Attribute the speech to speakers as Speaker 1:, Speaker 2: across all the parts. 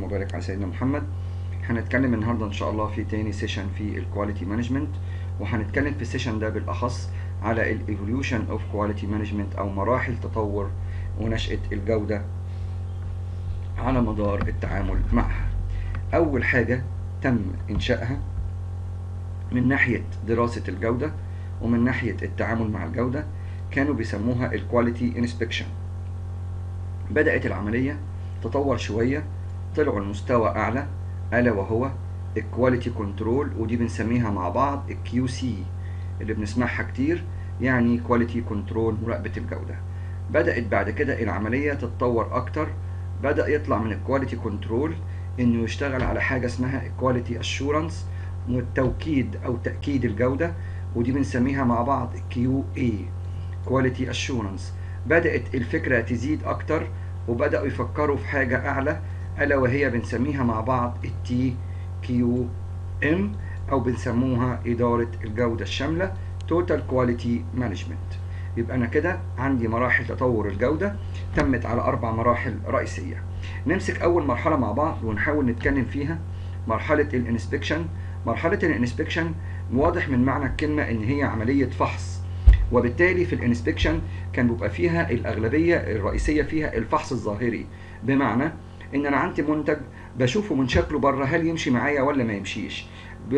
Speaker 1: وبارك على سيدنا محمد هنتكلم النهارده ان شاء الله في تاني سيشن في الكواليتي مانجمنت وهنتكلم في السيشن ده بالاخص على الايفوليوشن اوف كواليتي مانجمنت او مراحل تطور ونشأة الجودة على مدار التعامل معها اول حاجة تم انشائها من ناحية دراسة الجودة ومن ناحية التعامل مع الجودة كانوا بيسموها الكواليتي انسبكشن بدأت العملية تطور شوية طلعوا المستوى أعلى ألا وهو الكواليتي كنترول ودي بنسميها مع بعض الكيو سي اللي بنسمعها كتير يعني كواليتي كنترول مراقبة الجودة بدأت بعد كده العملية تتطور أكتر بدأ يطلع من الكواليتي كنترول إنه يشتغل على حاجة اسمها كواليتي أشورنس والتوكيد أو تأكيد الجودة ودي بنسميها مع بعض كيو اي كواليتي أشورنس بدأت الفكرة تزيد أكتر وبدأوا يفكروا في حاجة أعلى ألا وهي بنسميها مع بعض التي كيو ام أو بنسموها إدارة الجودة الشاملة Total Quality Management يبقى أنا كده عندي مراحل تطور الجودة تمت على أربع مراحل رئيسية نمسك أول مرحلة مع بعض ونحاول نتكلم فيها مرحلة الانسبكشن مرحلة الانسبكشن واضح من معنى الكلمة إن هي عملية فحص وبالتالي في الانسبكشن كان بيبقى فيها الأغلبية الرئيسية فيها الفحص الظاهري بمعنى إن أنا عندي منتج بشوفه من شكله بره هل يمشي معايا ولا ما يمشيش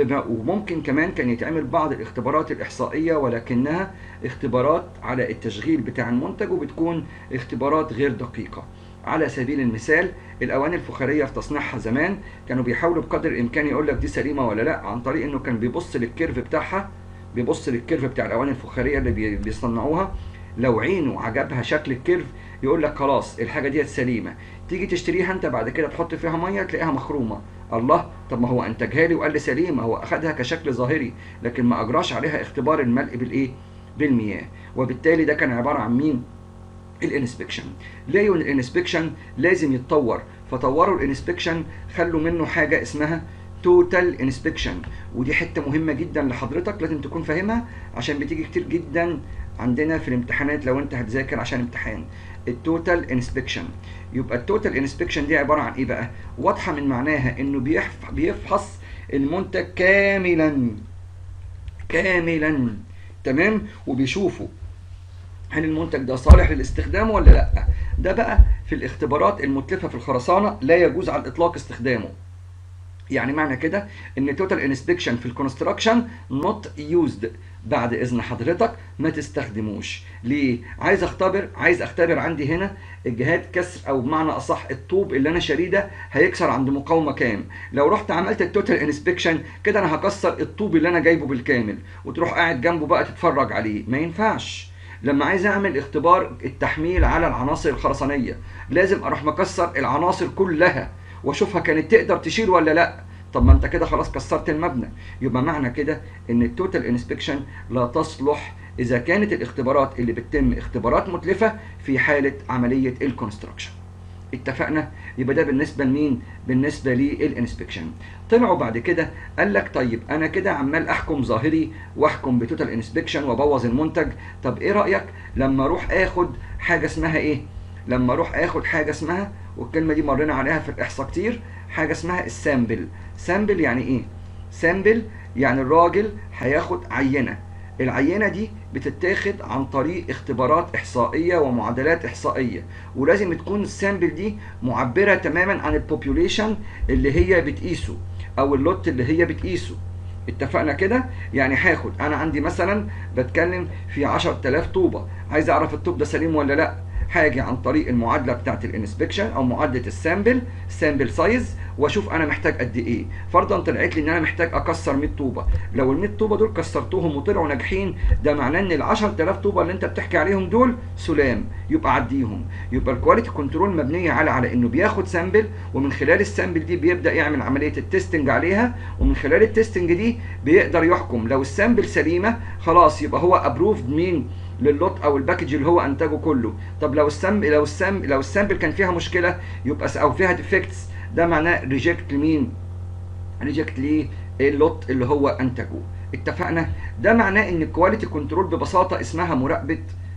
Speaker 1: وممكن كمان كان يتعمل بعض الاختبارات الإحصائية ولكنها اختبارات على التشغيل بتاع المنتج وبتكون اختبارات غير دقيقة على سبيل المثال الاواني الفخاريه في تصنيعها زمان كانوا بيحاولوا بقدر الامكان يقول لك دي سليمه ولا لا عن طريق انه كان بيبص للكيرف بتاعها بيبص للكيرف بتاع الاواني الفخاريه اللي بيصنعوها لو عينه عجبها شكل الكيرف يقول لك خلاص الحاجه ديت سليمه تيجي تشتريها انت بعد كده تحط فيها ميه تلاقيها مخرومه الله طب ما هو انتجها لي وقال لي سليمه هو اخدها كشكل ظاهري لكن ما اجراش عليها اختبار الملء بالايه بالمياه وبالتالي ده كان عباره عن مين الانسبكشن لقيوا ان الانسبكشن لازم يتطور فطوروا الانسبكشن خلوا منه حاجه اسمها توتال انسبكشن ودي حته مهمه جدا لحضرتك لازم تكون فاهمها عشان بتيجي كتير جدا عندنا في الامتحانات لو انت هتذاكر عشان امتحان التوتال انسبكشن يبقى التوتال انسبكشن دي عباره عن ايه بقى واضحه من معناها انه بيفحص المنتج كاملا كاملا تمام وبيشوفه هل المنتج ده صالح للاستخدام ولا لا ده بقى في الاختبارات المتلفه في الخرسانه لا يجوز على الاطلاق استخدامه يعني معنى كده ان توتال انسبكشن في الكونستراكشن نوت يوزد بعد اذن حضرتك ما تستخدموش ليه عايز اختبر عايز اختبر عندي هنا الجهات كسر او بمعنى اصح الطوب اللي انا شاريه ده هيكسر عند مقاومه كام لو رحت عملت التوتال انسبكشن كده انا هكسر الطوب اللي انا جايبه بالكامل وتروح قاعد جنبه بقى تتفرج عليه ما ينفعش لما عايز اعمل اختبار التحميل على العناصر الخرسانيه لازم اروح مكسر العناصر كلها واشوفها كانت تقدر تشيل ولا لا طب ما انت كده خلاص كسرت المبنى يبقى معنى كده ان التوتال انسبكشن لا تصلح اذا كانت الاختبارات اللي بتتم اختبارات متلفه في حاله عمليه الكونستراكشن اتفقنا يبقى ده بالنسبه لمين بالنسبه للانسبكشن طلعوا بعد كده قال لك طيب انا كده عمال احكم ظاهري واحكم بتوتال انسبكشن وابوظ المنتج طب ايه رايك لما اروح اخد حاجه اسمها ايه لما اروح اخد حاجه اسمها والكلمه دي مرينا عليها في الاحصاء كتير حاجه اسمها السامبل سامبل يعني ايه سامبل يعني الراجل هياخد عينه العينه دي بتتاخد عن طريق اختبارات احصائيه ومعادلات احصائيه ولازم تكون السامبل دي معبره تماما عن البوبيوليشن اللي هي بتقيسه او اللوت اللي هي بتقيسه اتفقنا كده يعني هاخد انا عندي مثلا بتكلم في 10000 طوبه عايز اعرف الطوب ده سليم ولا لا هاجي عن طريق المعادله بتاعت الانسبكشن او معادله السامبل سامبل سايز واشوف انا محتاج قد ايه فرضا طلعت لي ان انا محتاج اكسر 100 طوبه لو ال 100 طوبه دول كسرتهم وطلعوا ناجحين ده معناه ان ال 10000 طوبه اللي انت بتحكي عليهم دول سلام يبقى عديهم يبقى الكواليتي كنترول مبنيه على على انه بياخد سامبل ومن خلال السامبل دي بيبدا يعمل عمليه التستنج عليها ومن خلال التستنج دي بيقدر يحكم لو السامبل سليمه خلاص يبقى هو ابروفد مين للوت او الباكج اللي هو انتجه كله طب لو السامبل لو السامبل لو السامبل كان فيها مشكله يبقى او فيها ديفكتس ده معناه ريجكت لمين ريجكت ليه اللوت اللي هو انتجه اتفقنا ده معناه ان الكواليتي كنترول ببساطه اسمها مراقبه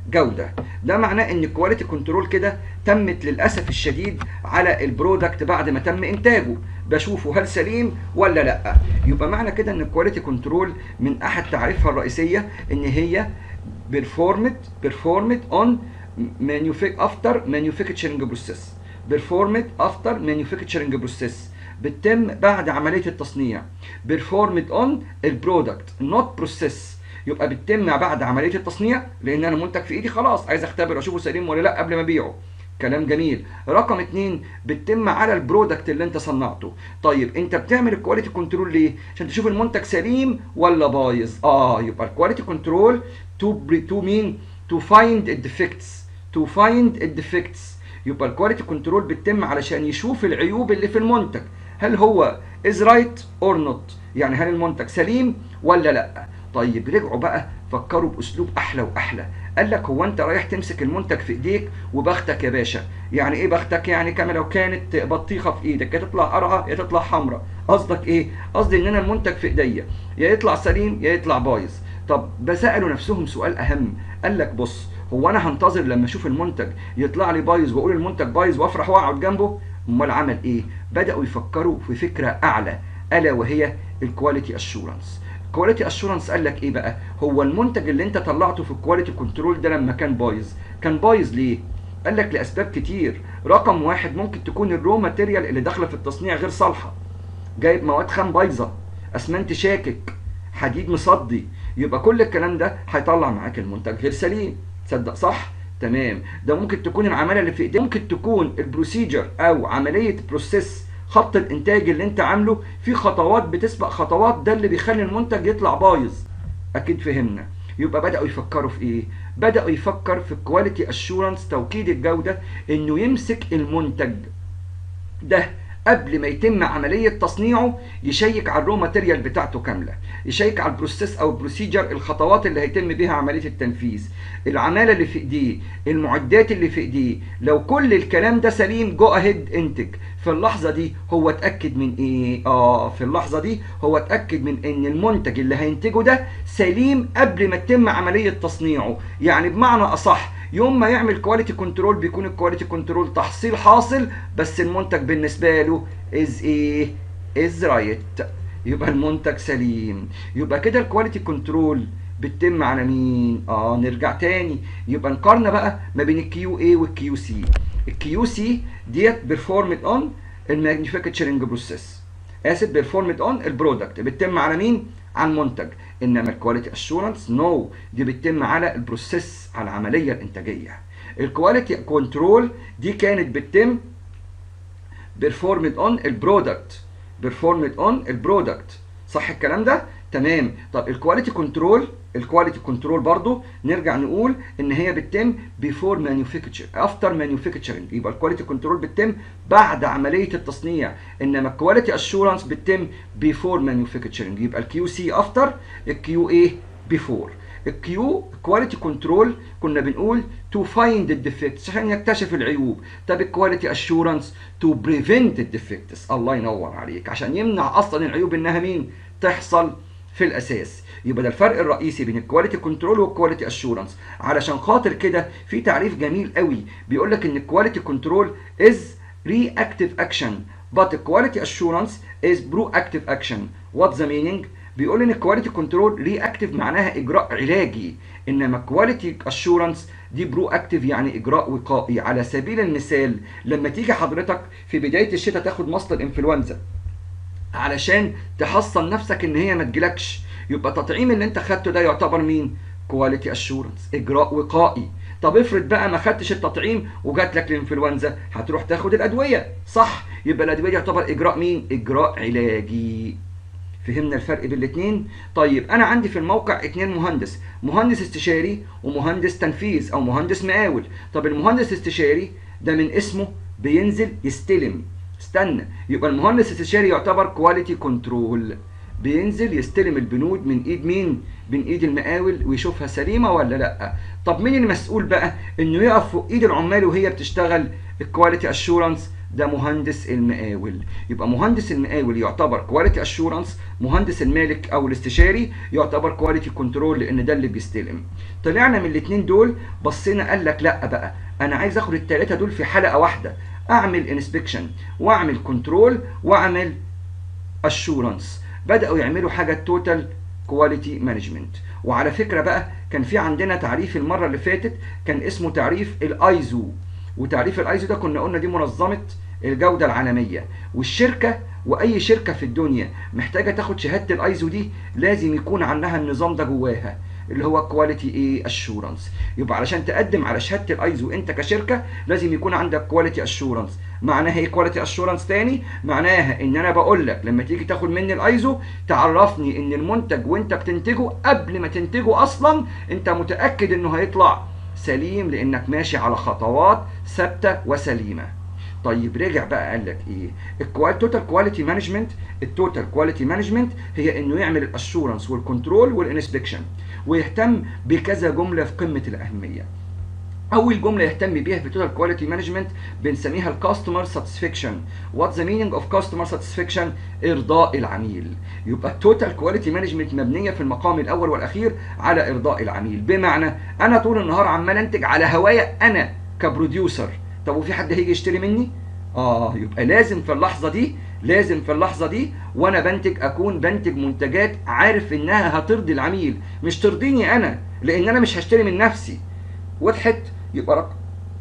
Speaker 1: جوده ده معناه ان الكواليتي كنترول كده تمت للاسف الشديد على البرودكت بعد ما تم انتاجه بشوفه هل سليم ولا لا يبقى معنى كده ان الكواليتي كنترول من احد تعريفها الرئيسيه ان هي performed performed on manufac after manufacturing process performed after manufacturing process بتتم بعد عمليه التصنيع performed on البرودكت not process يبقى بتتم بعد عمليه التصنيع لان انا منتج في ايدي خلاص عايز اختبر اشوفه سليم ولا لا قبل ما ابيعه كلام جميل رقم اتنين بتتم على البرودكت اللي انت صنعته طيب انت بتعمل الكواليتي كنترول ليه عشان تشوف المنتج سليم ولا بايظ اه يبقى الكواليتي كنترول تو تو مين تو فايند الديفكتس تو فايند الديفكتس يبقى الكواليتي كنترول بتتم علشان يشوف العيوب اللي في المنتج هل هو از رايت اور نوت يعني هل المنتج سليم ولا لا طيب رجعوا بقى فكروا باسلوب احلى واحلى قال لك هو انت رايح تمسك المنتج في ايديك وبختك يا باشا يعني ايه بختك يعني كما لو كانت بطيخه في ايدك يا تطلع قرعه يا تطلع حمراء قصدك ايه قصدي ان انا المنتج في ايديا يا يطلع سليم يا يطلع بايظ طب بسالوا نفسهم سؤال اهم قال لك بص هو انا هنتظر لما اشوف المنتج يطلع لي بايظ واقول المنتج بايظ وافرح واقعد جنبه امال عمل ايه بداوا يفكروا في فكره اعلى الا وهي الكواليتي اشورنس كواليتي اشورنس قال لك ايه بقى هو المنتج اللي انت طلعته في الكواليتي كنترول ده لما كان بايظ كان بايظ ليه قال لك لاسباب كتير رقم واحد ممكن تكون الرو ماتيريال اللي داخله في التصنيع غير صالحه جايب مواد خام بايظه اسمنت شاكك حديد مصدي يبقى كل الكلام ده هيطلع معاك المنتج غير سليم تصدق صح تمام ده ممكن تكون العماله اللي في ايديك ممكن تكون البروسيجر او عمليه بروسيس خط الانتاج اللي انت عامله في خطوات بتسبق خطوات ده اللي بيخلي المنتج يطلع بايظ اكيد فهمنا يبقى بداوا يفكروا في ايه بداوا يفكر في الكواليتي اشورنس توكيد الجوده انه يمسك المنتج ده قبل ما يتم عملية تصنيعه يشيك على الرو ماتيريال بتاعته كاملة يشيك على البروسيس او البروسيجر الخطوات اللي هيتم بيها عملية التنفيذ العمالة اللي في ايديه المعدات اللي في ايديه لو كل الكلام ده سليم جو اهيد انتج في اللحظة دي هو اتأكد من ايه اه في اللحظة دي هو اتأكد من ان المنتج اللي هينتجه ده سليم قبل ما تتم عملية تصنيعه يعني بمعنى اصح يوم ما يعمل كواليتي كنترول بيكون الكواليتي كنترول تحصيل حاصل بس المنتج بالنسبه له از ايه از رايت يبقى المنتج سليم يبقى كده الكواليتي كنترول بتتم على مين اه نرجع تاني يبقى نقارن بقى ما بين الكيو اي والكيو سي الكيو سي ديت بيرفورمد اون المانيفاكتشرنج بروسيس اسف بيرفورمد اون البرودكت بتتم على مين على المنتج انما الكواليتي اشورنس نو دي بتتم على البروسيس على العمليه الانتاجيه الكواليتي كنترول دي كانت بتتم بيرفورمد اون البرودكت بيرفورمد اون البرودكت صح الكلام ده تمام طب الكواليتي كنترول الكواليتي كنترول برضو نرجع نقول ان هي بتتم بيفور مانيفاكتشر افتر مانيفاكتشرنج يبقى الكواليتي كنترول بتتم بعد عمليه التصنيع انما الكواليتي اشورنس بتتم بيفور مانيفاكتشرنج يبقى الكيو سي افتر الكيو ايه بيفور الكيو كواليتي كنترول كنا بنقول تو فايند الديفكتس عشان يكتشف العيوب طب الكواليتي اشورنس تو بريفنت الديفكتس الله ينور عليك عشان يمنع اصلا العيوب انها مين تحصل في الاساس يبقى ده الفرق الرئيسي بين الكواليتي كنترول والكواليتي اشورنس علشان خاطر كده في تعريف جميل قوي بيقول لك ان الكواليتي كنترول از reactive action but quality assurance is proactive action what's the meaning بيقول ان الكواليتي كنترول رياكتيف معناها اجراء علاجي انما كواليتي اشورنس دي برو اكتيف يعني اجراء وقائي على سبيل المثال لما تيجي حضرتك في بدايه الشتاء تاخد مصل انفلونزا علشان تحصن نفسك ان هي ما تجيلكش يبقى التطعيم اللي انت خدته ده يعتبر مين كواليتي اشورنس اجراء وقائي طب افرض بقى ما خدتش التطعيم وجات لك الانفلونزا هتروح تاخد الادويه صح يبقى الادويه يعتبر اجراء مين اجراء علاجي فهمنا الفرق بين الاثنين طيب انا عندي في الموقع اتنين مهندس مهندس استشاري ومهندس تنفيذ او مهندس مقاول طب المهندس استشاري ده من اسمه بينزل يستلم استنى يبقى المهندس الاستشاري يعتبر كواليتي كنترول بينزل يستلم البنود من ايد مين من ايد المقاول ويشوفها سليمه ولا لا طب مين المسؤول بقى انه يقف فوق ايد العمال وهي بتشتغل الكواليتي اشورنس ده مهندس المقاول يبقى مهندس المقاول يعتبر كواليتي اشورنس مهندس المالك او الاستشاري يعتبر كواليتي كنترول لان ده اللي بيستلم طلعنا من الاثنين دول بصينا قال لك لا بقى انا عايز اخد الثلاثه دول في حلقه واحده اعمل انسبكشن واعمل كنترول واعمل اشورنس بداوا يعملوا حاجه توتال كواليتي مانجمنت وعلى فكره بقى كان في عندنا تعريف المره اللي فاتت كان اسمه تعريف الايزو وتعريف الايزو ده كنا قلنا دي منظمه الجوده العالميه والشركه واي شركه في الدنيا محتاجه تاخد شهاده الايزو دي لازم يكون عندها النظام ده جواها اللي هو كواليتي ايه اشورنس يبقى علشان تقدم على شهاده الايزو انت كشركه لازم يكون عندك كواليتي اشورنس معناها ايه كواليتي اشورنس تاني معناها ان انا بقول لك لما تيجي تاخد مني الايزو تعرفني ان المنتج وانت بتنتجه قبل ما تنتجه اصلا انت متاكد انه هيطلع سليم لانك ماشي على خطوات ثابته وسليمه طيب رجع بقى قال لك ايه التوتال كواليتي مانجمنت التوتال كواليتي مانجمنت هي انه يعمل الاشورنس والكنترول والانسبكشن ويهتم بكذا جمله في قمه الاهميه اول جمله يهتم بيها في توتال كواليتي مانجمنت بنسميها الكاستمر ساتسفيكشن وات ذا مينينج اوف كاستمر ساتسفيكشن ارضاء العميل يبقى التوتال كواليتي مانجمنت مبنيه في المقام الاول والاخير على ارضاء العميل بمعنى انا طول النهار عمال انتج على هوايا انا كبروديوسر طب وفي حد هيجي يشتري مني اه يبقى لازم في اللحظه دي لازم في اللحظه دي وانا بنتج اكون بنتج منتجات عارف انها هترضي العميل مش ترضيني انا لان انا مش هشتري من نفسي وضحت يبقى رقم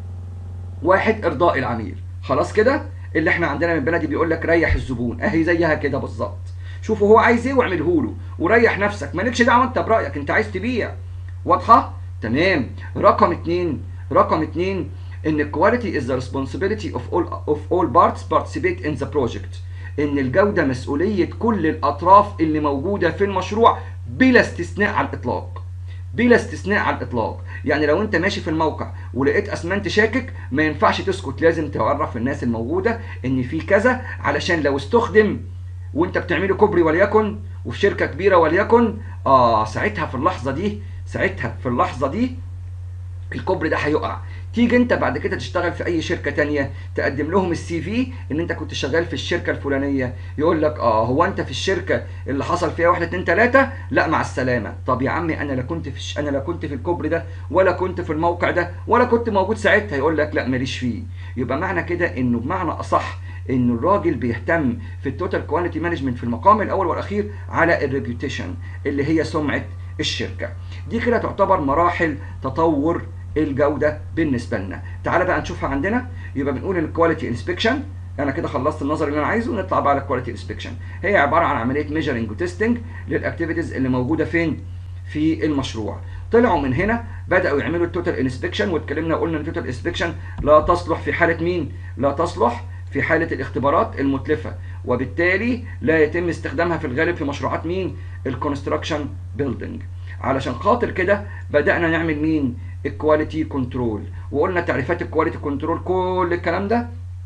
Speaker 1: واحد ارضاء العميل خلاص كده اللي احنا عندنا من بلدي بيقول لك ريح الزبون اهي زيها كده بالظبط شوفوا هو عايز ايه واعمله له وريح نفسك مالكش دعوه انت برايك انت عايز تبيع واضحه تمام رقم اتنين رقم اتنين ان الكواليتي از ذا responsibility of all of all parts participate in the project ان الجوده مسؤوليه كل الاطراف اللي موجوده في المشروع بلا استثناء على الاطلاق بلا استثناء على الاطلاق يعني لو انت ماشي في الموقع ولقيت اسمنت شاكك ما ينفعش تسكت لازم تعرف الناس الموجوده ان في كذا علشان لو استخدم وانت بتعمله كوبري وليكن وفي شركه كبيره وليكن اه ساعتها في اللحظه دي ساعتها في اللحظه دي الكوبري ده هيقع تيجي انت بعد كده تشتغل في اي شركه تانية تقدم لهم السي في ان انت كنت شغال في الشركه الفلانيه يقول لك اه هو انت في الشركه اللي حصل فيها واحد اتنين تلاته لا مع السلامه طب يا عمي انا لا كنت في الش... انا لا كنت في الكوبري ده ولا كنت في الموقع ده ولا كنت موجود ساعتها يقول لك لا ماليش فيه يبقى معنى كده انه بمعنى اصح ان الراجل بيهتم في التوتال كواليتي مانجمنت في المقام الاول والاخير على الريبيوتيشن اللي هي سمعه الشركه دي كده تعتبر مراحل تطور الجوده بالنسبه لنا تعال بقى نشوفها عندنا يبقى بنقول ان الكواليتي انسبكشن انا كده خلصت النظر اللي انا عايزه ونطلع بقى على الكواليتي انسبكشن هي عباره عن عمليه ميجرنج وتستنج للاكتيفيتيز اللي موجوده فين في المشروع طلعوا من هنا بداوا يعملوا التوتال انسبكشن واتكلمنا وقلنا ان التوتال انسبكشن لا تصلح في حاله مين لا تصلح في حاله الاختبارات المتلفه وبالتالي لا يتم استخدامها في الغالب في مشروعات مين الكونستراكشن بيلدينج علشان خاطر كده بدانا نعمل مين الكواليتي كنترول وقلنا تعريفات الكواليتي كنترول كل الكلام ده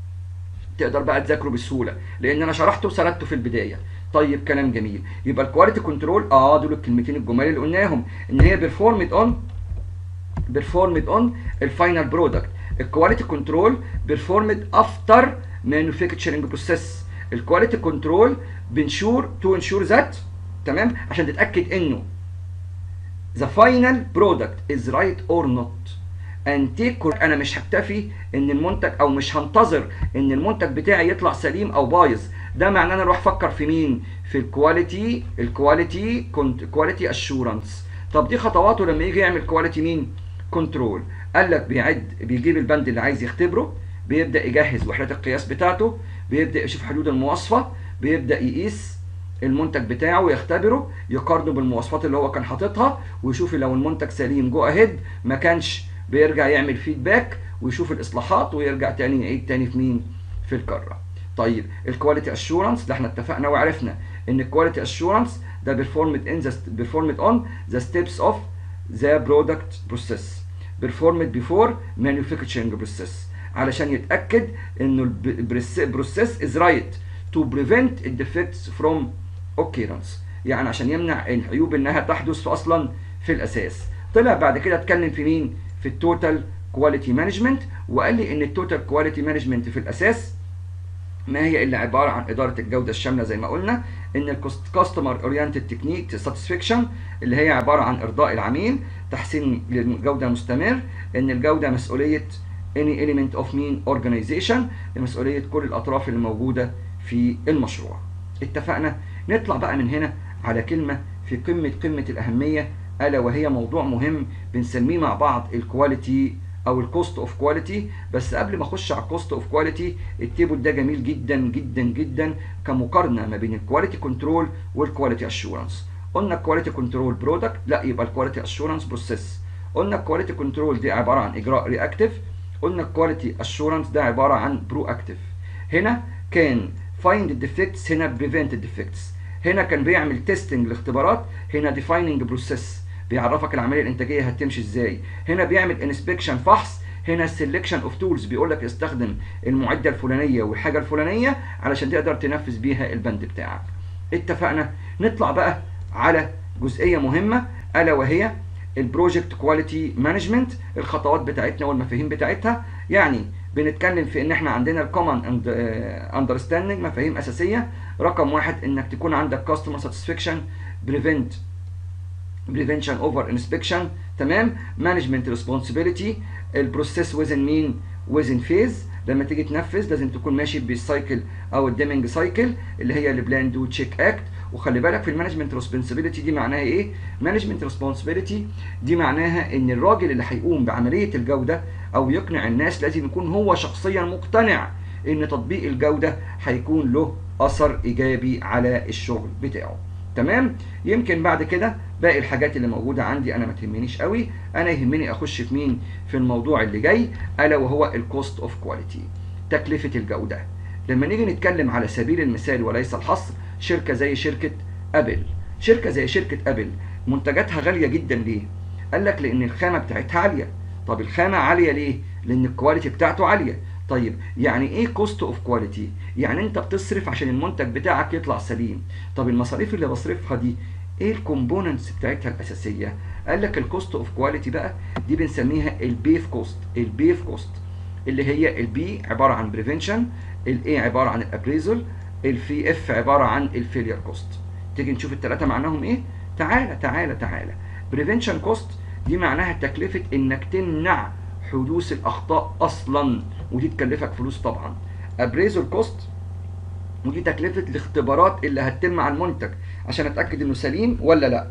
Speaker 1: تقدر بقى تذاكره بسهوله لان انا شرحته وسردته في البدايه طيب كلام جميل يبقى الكواليتي كنترول اه دول الكلمتين الجمال اللي قلناهم ان هي بيرفورمد اون بيرفورمد اون الفاينل برودكت الكواليتي كنترول بيرفورمد افتر مانيفاكتشرنج بروسيس الكواليتي كنترول بنشور تو انشور ذات تمام عشان تتاكد انه the final product is right or not and take انا مش هكتفي ان المنتج او مش هنتظر ان المنتج بتاعي يطلع سليم او بايظ ده معناه ان انا اروح افكر في مين في الكواليتي الكواليتي كواليتي اشورنس طب دي خطواته لما يجي يعمل كواليتي مين كنترول قال لك بيعد بيجيب البند اللي عايز يختبره بيبدا يجهز وحدات القياس بتاعته بيبدا يشوف حدود المواصفه بيبدا يقيس المنتج بتاعه ويختبره يقارنه بالمواصفات اللي هو كان حاططها ويشوف لو المنتج سليم جو اهيد ما كانش بيرجع يعمل فيدباك ويشوف الاصلاحات ويرجع تاني يعيد تاني في مين في الكره طيب الكواليتي اشورنس اللي احنا اتفقنا وعرفنا ان الكواليتي اشورنس ده بيرفورمد ان ذا بيرفورمد اون ذا ستيبس اوف ذا برودكت بروسيس بيرفورمد بيفور مانيفاكتشرنج بروسيس علشان يتاكد انه البروسيس از رايت تو بريفنت الديفكتس فروم اوكيرنس يعني عشان يمنع العيوب انها تحدث اصلا في الاساس طلع بعد كده اتكلم في مين في التوتال كواليتي مانجمنت وقال لي ان التوتال كواليتي مانجمنت في الاساس ما هي الا عباره عن اداره الجوده الشامله زي ما قلنا ان الكاستمر اورينتد تكنيك ساتسفيكشن اللي هي عباره عن ارضاء العميل تحسين الجوده مستمر ان الجوده مسؤوليه any element of mean organization لمسؤوليه كل الاطراف اللي موجوده في المشروع اتفقنا نطلع بقى من هنا على كلمه في قمه قمه الاهميه الا وهي موضوع مهم بنسميه مع بعض الكواليتي او الكوست اوف كواليتي بس قبل ما اخش على الكوست اوف كواليتي التيبل ده جميل جدا جدا جدا كمقارنه ما بين الكواليتي كنترول والكواليتي اشورنس قلنا الكواليتي كنترول برودكت لا يبقى الكواليتي اشورنس بروسيس قلنا الكواليتي كنترول دي عباره عن اجراء رياكتيف قلنا الكواليتي اشورنس ده عباره عن برو اكتيف هنا كان فايند الديفكتس هنا بريفنت الديفكتس هنا كان بيعمل تيستنج لاختبارات هنا ديفايننج بروسيس بيعرفك العمليه الانتاجيه هتمشي ازاي هنا بيعمل انسبكشن فحص هنا سيلكشن اوف تولز بيقول لك استخدم المعده الفلانيه والحاجه الفلانيه علشان تقدر تنفذ بيها البند بتاعك اتفقنا نطلع بقى على جزئيه مهمه الا وهي البروجكت كواليتي مانجمنت الخطوات بتاعتنا والمفاهيم بتاعتها يعني بنتكلم في ان احنا عندنا الكومن اندرستاندنج مفاهيم اساسيه رقم واحد انك تكون عندك كاستمر ساتسفاكشن بريفنت بريفنشن اوفر انسبكشن تمام مانجمنت ريسبونسبيلتي البروسيس وزن مين وزن فيز لما تيجي تنفذ لازم تكون ماشي بالسايكل او الديمنج سايكل اللي هي البلان دو تشيك اكت وخلي بالك في المانجمنت ريسبونسبيلتي دي معناها ايه مانجمنت ريسبونسبيلتي دي معناها ان الراجل اللي هيقوم بعمليه الجوده او يقنع الناس لازم يكون هو شخصيا مقتنع ان تطبيق الجوده هيكون له اثر ايجابي على الشغل بتاعه تمام يمكن بعد كده باقي الحاجات اللي موجوده عندي انا ما تهمنيش قوي انا يهمني اخش في مين في الموضوع اللي جاي الا وهو الكوست اوف كواليتي تكلفه الجوده لما نيجي نتكلم على سبيل المثال وليس الحصر شركه زي شركه ابل شركه زي شركه ابل منتجاتها غاليه جدا ليه قال لك لان الخامه بتاعتها عاليه طب الخامه عاليه ليه لان الكواليتي بتاعته عاليه طيب يعني ايه كوست اوف كواليتي يعني انت بتصرف عشان المنتج بتاعك يطلع سليم طب المصاريف اللي بصرفها دي ايه الكومبوننتس بتاعتها الاساسيه قال لك الكوست اوف كواليتي بقى دي بنسميها البيف كوست البيف كوست اللي هي البي عباره عن بريفنشن الاي عباره عن الابريزل الفي اف عباره عن الفيلير كوست تيجي نشوف الثلاثه معناهم ايه تعالى تعالى تعالى بريفنشن كوست دي معناها تكلفه انك تمنع حدوث الاخطاء اصلا ودي تكلفك فلوس طبعا ابريزل كوست ودي تكلفه الاختبارات اللي هتتم على المنتج عشان اتاكد انه سليم ولا لا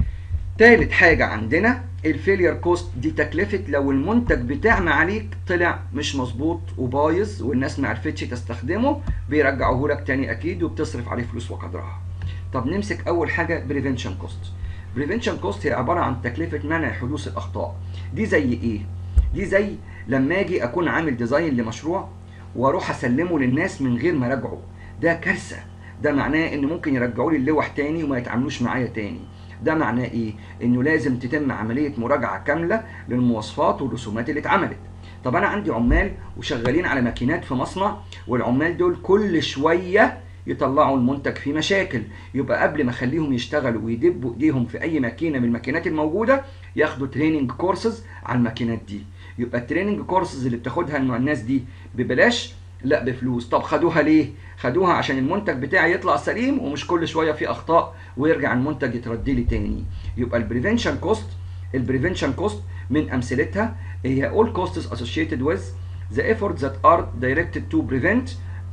Speaker 1: تالت حاجة عندنا الفيلير كوست دي تكلفة لو المنتج بتاعنا عليك طلع مش مظبوط وبايظ والناس ما عرفتش تستخدمه بيرجعوه لك تاني اكيد وبتصرف عليه فلوس وقدرها. طب نمسك اول حاجة بريفنشن كوست. بريفنشن كوست هي عبارة عن تكلفة منع حدوث الاخطاء. دي زي ايه؟ دي زي لما اجي اكون عامل ديزاين لمشروع واروح اسلمه للناس من غير ما اراجعه. ده كارثة. ده معناه ان ممكن يرجعوا لي اللوح تاني وما يتعاملوش معايا تاني. ده معناه ايه؟ انه لازم تتم عمليه مراجعه كامله للمواصفات والرسومات اللي اتعملت. طب انا عندي عمال وشغالين على ماكينات في مصنع والعمال دول كل شويه يطلعوا المنتج فيه مشاكل يبقى قبل ما اخليهم يشتغلوا ويدبوا ايديهم في اي ماكينه من الماكينات الموجوده ياخدوا تريننج كورسز على الماكينات دي يبقى التريننج كورسز اللي بتاخدها الناس دي ببلاش لا بفلوس طب خدوها ليه خدوها عشان المنتج بتاعي يطلع سليم ومش كل شويه فيه اخطاء ويرجع المنتج يترد لي تاني يبقى البريفنشن كوست البريفنشن كوست من امثلتها هي all costs associated with the efforts that are directed to prevent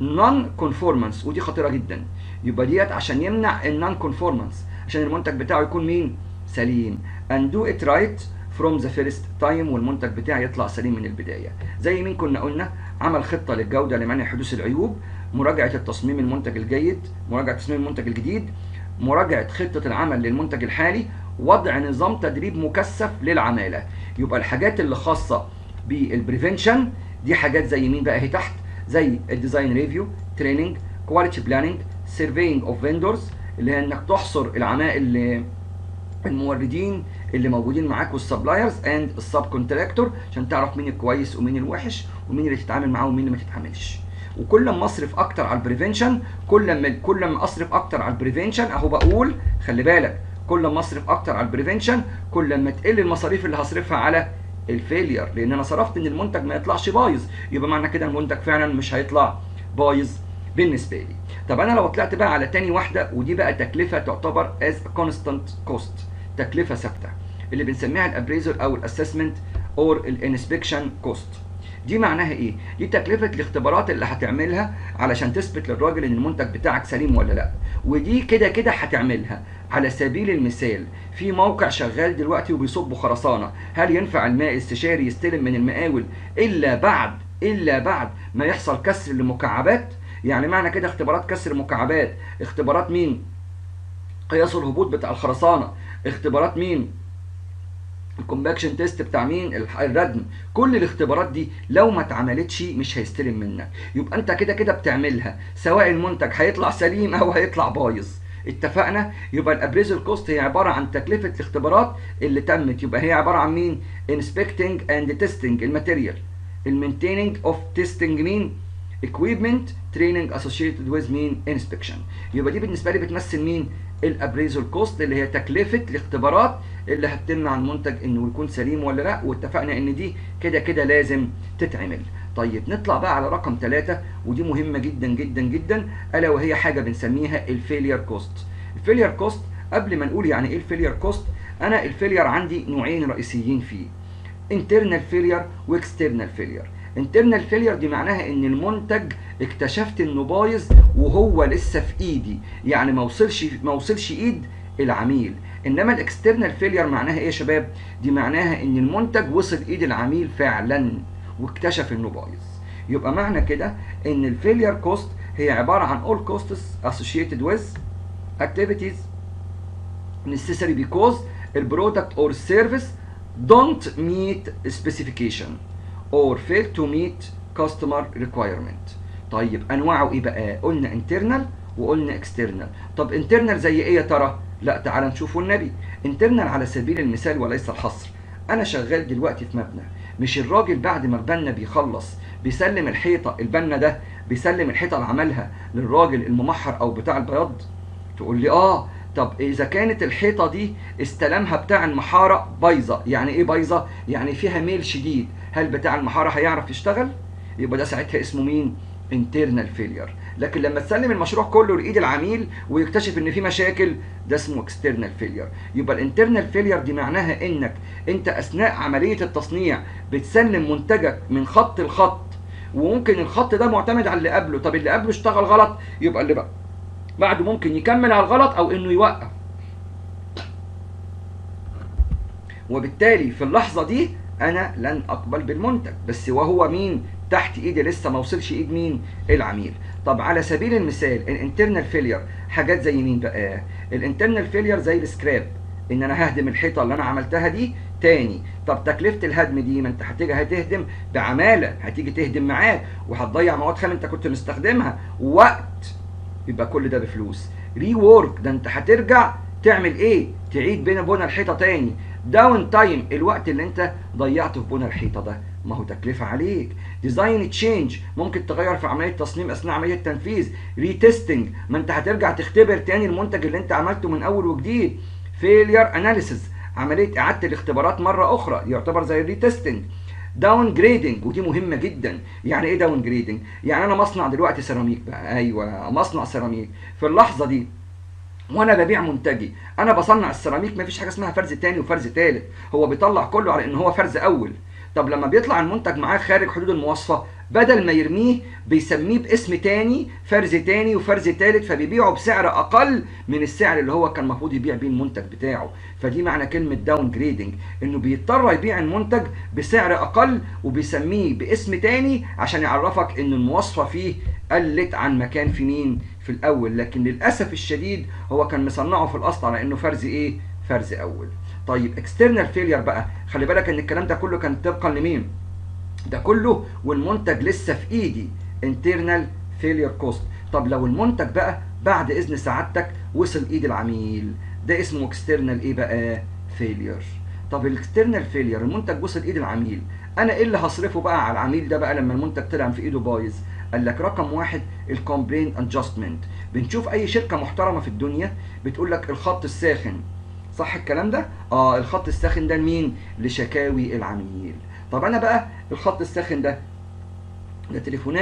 Speaker 1: non conformance ودي خطيره جدا يبقى ديت عشان يمنع النون كونفورمانس عشان المنتج بتاعه يكون مين سليم and do it right from the first time والمنتج بتاعي يطلع سليم من البدايه زي مين كنا قلنا عمل خطه للجوده لمنع حدوث العيوب مراجعه التصميم المنتج الجيد مراجعه تصميم المنتج الجديد مراجعه خطه العمل للمنتج الحالي وضع نظام تدريب مكثف للعماله يبقى الحاجات اللي خاصه بالبريفنشن دي حاجات زي مين بقى اهي تحت زي الديزاين ريفيو تريننج كواليتي بلاننج سيرفينج اوف فيندورز اللي هي انك تحصر العمائل الموردين اللي موجودين معاك والسبلايرز اند السب كونتراكتور عشان تعرف مين الكويس ومين الوحش ومين اللي تتعامل معاه ومين اللي ما تتعاملش وكل ما اصرف اكتر على البريفنشن كل ما كل ما اصرف اكتر على البريفنشن اهو بقول خلي بالك كل ما اصرف اكتر على البريفنشن كل ما تقل المصاريف اللي هصرفها على الفيلير لان انا صرفت ان المنتج ما يطلعش بايظ يبقى معنى كده المنتج فعلا مش هيطلع بايظ بالنسبه لي طب انا لو طلعت بقى على تاني واحده ودي بقى تكلفه تعتبر از كونستانت كوست تكلفه ثابته اللي بنسميها الابريزل او الاسسمنت اور الانسبكشن كوست دي معناها ايه دي تكلفه الاختبارات اللي هتعملها علشان تثبت للراجل ان المنتج بتاعك سليم ولا لا ودي كده كده هتعملها على سبيل المثال في موقع شغال دلوقتي وبيصبوا خرسانه هل ينفع الماء الاستشاري يستلم من المقاول الا بعد الا بعد ما يحصل كسر لمكعبات يعني معنى كده اختبارات كسر مكعبات اختبارات مين قياس الهبوط بتاع الخرسانه اختبارات مين الكومباكشن تيست بتاع مين الردم كل الاختبارات دي لو ما اتعملتش مش هيستلم منك يبقى انت كده كده بتعملها سواء المنتج هيطلع سليم او هيطلع بايظ اتفقنا يبقى الابريزل كوست هي عباره عن تكلفه الاختبارات اللي تمت يبقى هي عباره عن مين انسبكتنج اند تيستنج الماتيريال المينتيننج اوف تيستنج مين equipment training associated with مين inspection يبقى دي بالنسبه لي بتمثل مين الابريزل كوست اللي هي تكلفه الاختبارات اللي هتمنع المنتج انه يكون سليم ولا لا واتفقنا ان دي كده كده لازم تتعمل طيب نطلع بقى على رقم ثلاثة ودي مهمة جدا جدا جدا ألا وهي حاجة بنسميها الفيلير كوست الفيلير كوست قبل ما نقول يعني ايه الفيلير كوست أنا الفيلير عندي نوعين رئيسيين فيه internal failure واكسترنال failure internal failure دي معناها ان المنتج اكتشفت انه بايظ وهو لسه في ايدي يعني ما وصلش ما وصلش ايد العميل انما الاكسترنال فيلير معناها ايه يا شباب دي معناها ان المنتج وصل ايد العميل فعلا واكتشف انه بايظ يبقى معنى كده ان الفيلير كوست هي عباره عن all costs associated with activities necessary because the product or service don't meet specification or fail to meet customer requirement طيب انواعه ايه بقى قلنا internal وقلنا external طب internal زي ايه يا ترى لا تعال نشوفه النبي internal على سبيل المثال وليس الحصر انا شغال دلوقتي في مبنى مش الراجل بعد ما البنا بيخلص بيسلم الحيطه البنا ده بيسلم الحيطه اللي عملها للراجل الممحر او بتاع البياض تقول لي اه طب اذا كانت الحيطه دي استلمها بتاع المحاره بايظه يعني ايه بايظه يعني فيها ميل شديد هل بتاع المحاره هيعرف يشتغل يبقى ده ساعتها اسمه مين internal failure لكن لما تسلم المشروع كله لايد العميل ويكتشف ان في مشاكل ده اسمه external failure يبقى الانترنال failure دي معناها انك انت اثناء عمليه التصنيع بتسلم منتجك من خط لخط وممكن الخط ده معتمد على اللي قبله طب اللي قبله اشتغل غلط يبقى اللي بقى بعده ممكن يكمل على الغلط او انه يوقف وبالتالي في اللحظه دي انا لن اقبل بالمنتج بس وهو مين تحت ايدي لسه ما وصلش ايد مين العميل طب على سبيل المثال الانترنال فيلير حاجات زي مين بقى الانترنال فيلير زي السكراب ان انا ههدم الحيطه اللي انا عملتها دي تاني طب تكلفه الهدم دي ما انت هتيجي هتهدم بعماله هتيجي تهدم معاك وهتضيع مواد خام انت كنت مستخدمها وقت يبقى كل ده بفلوس ري وورك ده انت هترجع تعمل ايه تعيد بين بنى الحيطه تاني داون تايم الوقت اللي انت ضيعته في بنى الحيطه ده ما هو تكلفه عليك ديزاين تشينج ممكن تغير في عمليه تصميم اثناء عمليه التنفيذ ريتستنج ما انت هترجع تختبر تاني المنتج اللي انت عملته من اول وجديد فيلير اناليسيز عمليه اعاده الاختبارات مره اخرى يعتبر زي الريتستنج داون جريدنج ودي مهمه جدا يعني ايه داون جريدنج يعني انا مصنع دلوقتي سيراميك بقى ايوه مصنع سيراميك في اللحظه دي وانا ببيع منتجي انا بصنع السيراميك مفيش حاجه اسمها فرز تاني وفرز تالت هو بيطلع كله على ان هو فرز اول طب لما بيطلع المنتج معاه خارج حدود المواصفه بدل ما يرميه بيسميه باسم تاني فرز تاني وفرز تالت فبيبيعه بسعر اقل من السعر اللي هو كان المفروض يبيع بيه المنتج بتاعه فدي معنى كلمه داون جريدنج انه بيضطر يبيع المنتج بسعر اقل وبيسميه باسم تاني عشان يعرفك ان المواصفه فيه قلت عن مكان في مين في الاول لكن للاسف الشديد هو كان مصنعه في الاصل على انه فرز ايه فرز اول طيب اكسترنال فيلير بقى خلي بالك ان الكلام ده كله كان طبقا لمين ده كله والمنتج لسه في ايدي internal failure cost طب لو المنتج بقى بعد اذن سعادتك وصل ايد العميل ده اسمه external ايه بقى failure طب الاكسترنال فيلير المنتج وصل ايد العميل انا ايه اللي هصرفه بقى على العميل ده بقى لما المنتج طلع في ايده بايظ قال لك رقم واحد الكومبلين ادجستمنت بنشوف اي شركه محترمه في الدنيا بتقول لك الخط الساخن صح الكلام ده اه الخط الساخن ده لمين لشكاوي العميل طب انا بقى الخط الساخن ده ده تليفونات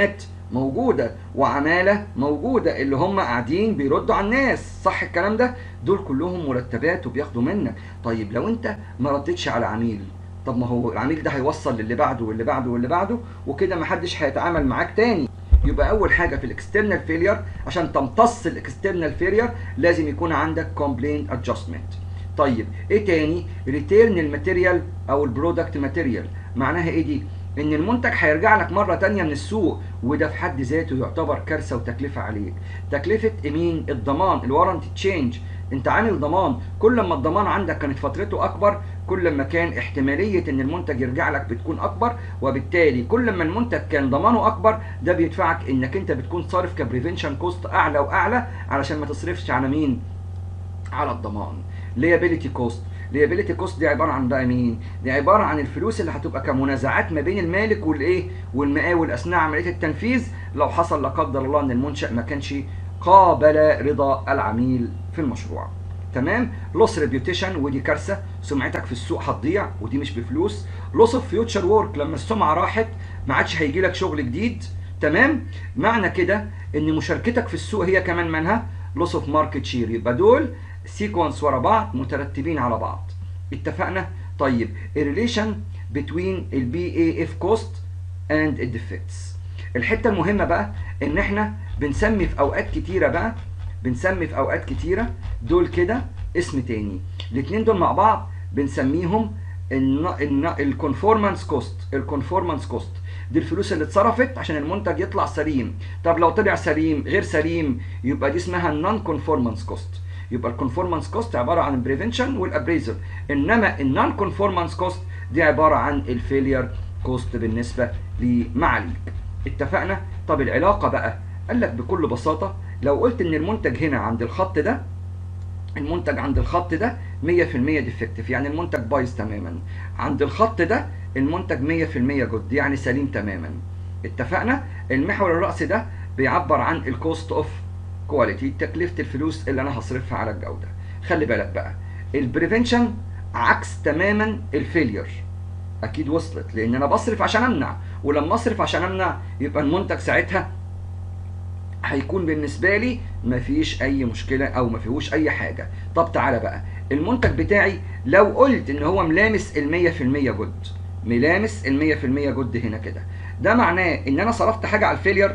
Speaker 1: موجوده وعماله موجوده اللي هم قاعدين بيردوا على الناس صح الكلام ده دول كلهم مرتبات وبياخدوا منك طيب لو انت ما ردتش على عميل طب ما هو العميل ده هيوصل للي بعده واللي بعده واللي بعده وكده محدش هيتعامل معاك تاني يبقى اول حاجه في الاكسترنال فيلير عشان تمتص الاكسترنال فيلير لازم يكون عندك كومبلين ادجستمنت طيب ايه تاني ريتيرن الماتيريال او البرودكت ماتيريال معناها ايه دي ان المنتج هيرجع لك مره تانية من السوق وده في حد ذاته يعتبر كارثه وتكلفه عليك تكلفه مين الضمان الوارنتي تشينج انت عامل ضمان كل ما الضمان عندك كانت فترته اكبر كل ما كان احتماليه ان المنتج يرجع لك بتكون اكبر وبالتالي كل ما المنتج كان ضمانه اكبر ده بيدفعك انك انت بتكون صارف كبريفنشن كوست اعلى واعلى علشان ما تصرفش على مين على الضمان ليابيليتي كوست ليابيليتي كوست دي عباره عن بقى مين؟ دي عباره عن الفلوس اللي هتبقى كمنازعات ما بين المالك والايه؟ والمقاول اثناء عمليه التنفيذ لو حصل لا قدر الله ان المنشا ما كانش قابل رضا العميل في المشروع. تمام؟ لوس ريبيوتيشن ودي كارثه سمعتك في السوق هتضيع ودي مش بفلوس. لوس اوف فيوتشر وورك لما السمعه راحت ما عادش هيجي لك شغل جديد. تمام؟ معنى كده ان مشاركتك في السوق هي كمان منها لوس اوف ماركت شير يبقى دول سيكونس ورا بعض مترتبين على بعض اتفقنا طيب الريليشن بتوين البي اي اف كوست اند الديفكتس الحته المهمه بقى ان احنا بنسمي في اوقات كتيره بقى بنسمي في اوقات كتيره دول كده اسم تاني الاثنين دول مع بعض بنسميهم الكونفورمانس كوست الكونفورمانس كوست دي الفلوس اللي اتصرفت عشان المنتج يطلع سليم طب لو طلع سليم غير سليم يبقى دي اسمها النون كونفورمانس كوست يبقى الكونفورمانس كوست عباره عن البريفنشن والابريزل انما النون كونفورمانس كوست دي عباره عن الفيلير كوست بالنسبه لمعاليك اتفقنا طب العلاقه بقى قال لك بكل بساطه لو قلت ان المنتج هنا عند الخط ده المنتج عند الخط ده 100% ديفكتيف يعني المنتج بايظ تماما عند الخط ده المنتج 100% جود يعني سليم تماما اتفقنا المحور الرأسي ده بيعبر عن الكوست اوف كواليتي تكلفه الفلوس اللي انا هصرفها على الجوده خلي بالك بقى البريفنشن عكس تماما الفيلير اكيد وصلت لان انا بصرف عشان امنع ولما اصرف عشان امنع يبقى المنتج ساعتها هيكون بالنسبه لي مفيش اي مشكله او ما فيهوش اي حاجه طب تعالى بقى المنتج بتاعي لو قلت ان هو ملامس ال 100% جود ملامس ال 100% جود هنا كده ده معناه ان انا صرفت حاجه على الفيلير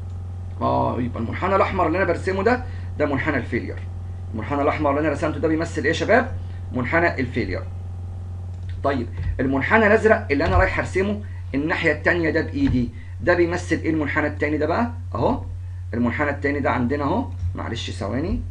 Speaker 1: اه يبقى المنحنى الاحمر اللي انا برسمه ده ده منحنى الفيلير المنحنى الاحمر اللي انا رسمته ده بيمثل ايه يا شباب منحنى الفيلير طيب المنحنى الازرق اللي انا رايح ارسمه الناحيه الثانيه ده بايدي ده بيمثل ايه المنحنى الثاني ده بقى اهو المنحنى الثاني ده عندنا اهو معلش ثواني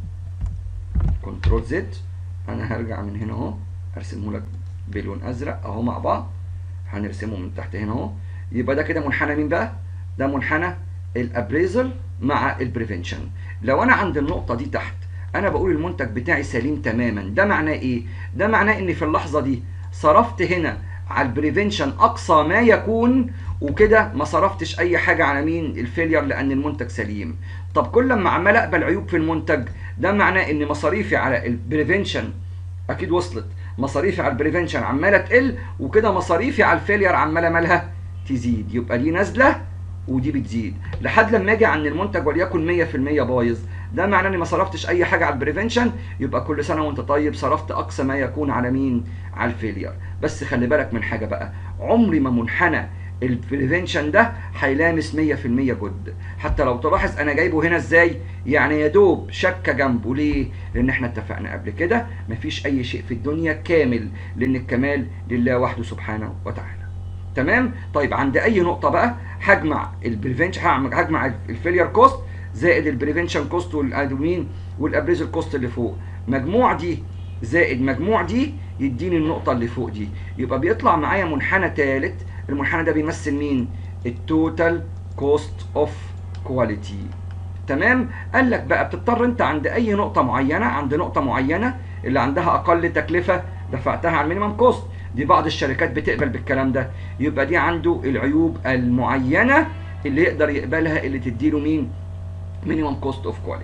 Speaker 1: كنترول زد انا هرجع من هنا اهو ارسمه لك بلون ازرق اهو مع بعض هنرسمه من تحت هنا اهو يبقى ده كده منحنى مين بقى ده منحنى الابريزل مع البريفنشن لو انا عند النقطه دي تحت انا بقول المنتج بتاعي سليم تماما ده معناه ايه ده معناه ان في اللحظه دي صرفت هنا على البريفنشن اقصى ما يكون وكده ما صرفتش اي حاجه على مين الفيلير لان المنتج سليم طب كل ما عمال اقبل عيوب في المنتج ده معناه ان مصاريفي على البريفنشن اكيد وصلت مصاريفي على البريفنشن عماله تقل وكده مصاريفي على الفيلير عماله مالها تزيد يبقى دي نازله ودي بتزيد لحد لما اجي عن المنتج وليكن 100% بايظ ده معناه اني ما صرفتش اي حاجه على البريفنشن يبقى كل سنه وانت طيب صرفت اقصى ما يكون على مين على الفيلير بس خلي بالك من حاجه بقى عمري ما منحنى البريفنشن ده هيلامس 100% جود حتى لو تلاحظ انا جايبه هنا ازاي يعني يا دوب شكه جنبه ليه لان احنا اتفقنا قبل كده مفيش اي شيء في الدنيا كامل لان الكمال لله وحده سبحانه وتعالى تمام طيب عند اي نقطه بقى هجمع البريفنشن هجمع الفيلير كوست زائد البريفنشن كوست والادومين والابريزل كوست اللي فوق مجموع دي زائد مجموع دي يديني النقطه اللي فوق دي يبقى بيطلع معايا منحنى ثالث المنحنى ده بيمثل مين التوتال كوست اوف كواليتي تمام قال لك بقى بتضطر انت عند اي نقطه معينه عند نقطه معينه اللي عندها اقل تكلفه دفعتها على المينيمم كوست دي بعض الشركات بتقبل بالكلام ده يبقى دي عنده العيوب المعينه اللي يقدر يقبلها اللي تديله مين مينيمم كوست اوف كواليتي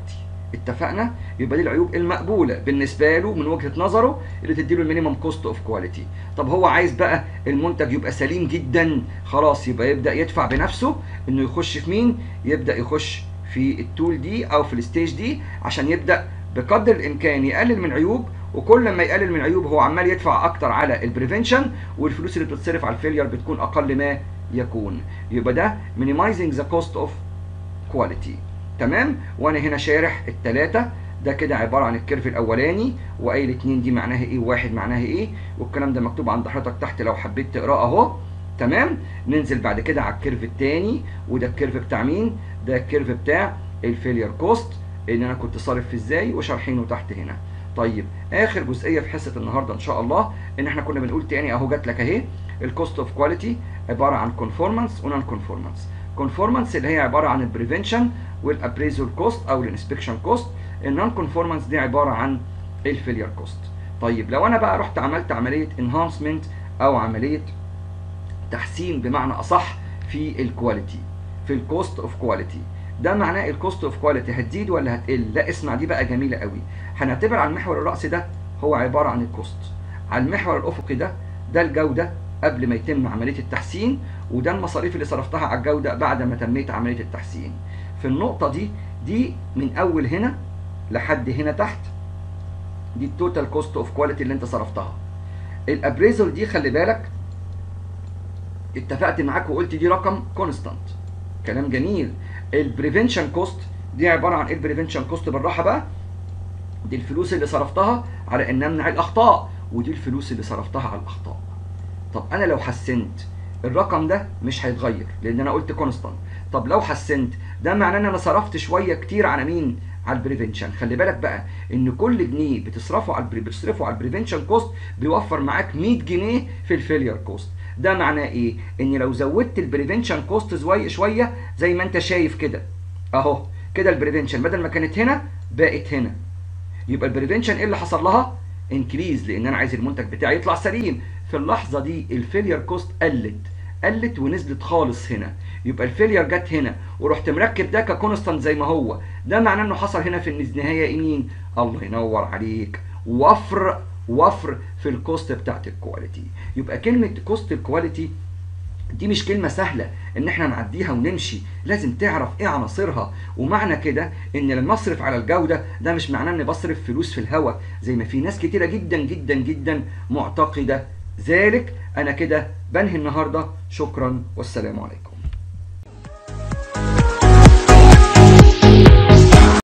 Speaker 1: اتفقنا يبقى دي العيوب المقبوله بالنسبه له من وجهه نظره اللي تديله المينيمم كوست اوف كواليتي طب هو عايز بقى المنتج يبقى سليم جدا خلاص يبقى يبدا يدفع بنفسه انه يخش في مين يبدا يخش في التول دي او في الستيج دي عشان يبدا بقدر الامكان يقلل من عيوب وكل ما يقلل من عيوب هو عمال يدفع اكتر على البريفنشن والفلوس اللي بتتصرف على الفيلير بتكون اقل ما يكون يبقى ده minimizing the cost of quality تمام وانا هنا شارح الثلاثه ده كده عباره عن الكيرف الاولاني وقايل اتنين دي معناها ايه وواحد معناها ايه والكلام ده مكتوب عند حضرتك تحت لو حبيت تقراه اهو تمام ننزل بعد كده على الكيرف الثاني وده الكيرف بتاع مين ده الكيرف بتاع الفيلير كوست ان انا كنت صارف فيه ازاي وشارحينه تحت هنا طيب اخر جزئيه في حصه النهارده ان شاء الله ان احنا كنا بنقول تاني اهو جات لك اهي الكوست اوف كواليتي عباره عن كونفورمانس ونون كونفورمانس كونفورمانس اللي هي عباره عن البريفنشن والابريزل كوست او الانسبكشن كوست النون كونفورمانس دي عباره عن الفيلير كوست طيب لو انا بقى رحت عملت عمليه انهانسمنت او عمليه تحسين بمعنى اصح في الكواليتي في الكوست اوف كواليتي ده معناه الكوست اوف كواليتي هتزيد ولا هتقل لا اسمع دي بقى جميله قوي هنعتبر على المحور الرأسي ده هو عباره عن الكوست على المحور الافقي ده ده الجوده قبل ما يتم عمليه التحسين وده المصاريف اللي صرفتها على الجوده بعد ما تميت عمليه التحسين في النقطه دي دي من اول هنا لحد هنا تحت دي التوتال كوست اوف كواليتي اللي انت صرفتها الابريزل دي خلي بالك اتفقت معاك وقلت دي رقم كونستانت كلام جميل البريفنشن كوست دي عباره عن ايه البريفنشن كوست بالراحه بقى دي الفلوس اللي صرفتها على ان امنع الاخطاء ودي الفلوس اللي صرفتها على الاخطاء طب انا لو حسنت الرقم ده مش هيتغير لان انا قلت كونستانت طب لو حسنت ده معناه ان انا صرفت شويه كتير على مين على البريفنشن خلي بالك بقى ان كل جنيه بتصرفه على بتصرفه على البريفنشن كوست بيوفر معاك 100 جنيه في الفيلير كوست ده معناه ايه ان لو زودت البريفنشن كوست شويه زي ما انت شايف كده اهو كده البريفنشن بدل ما كانت هنا بقت هنا يبقى البريفنشن ايه اللي حصل لها انكريز لان انا عايز المنتج بتاعي يطلع سليم في اللحظه دي الفيلير كوست قلت قلت ونزلت خالص هنا يبقى الفيلير جت هنا ورحت مركب ده ككونستانت زي ما هو ده معناه انه حصل هنا في النهايه مين الله ينور عليك وفر وفر في الكوست بتاعت الكواليتي يبقى كلمه كوست الكواليتي دي مش كلمة سهلة ان احنا نعديها ونمشي لازم تعرف ايه عناصرها ومعنى كده ان لما اصرف على الجودة ده مش معناه اني بصرف فلوس في الهوا زي ما في ناس كتيرة جدا جدا جدا معتقدة ذلك انا كده بنهي النهاردة شكرا والسلام عليكم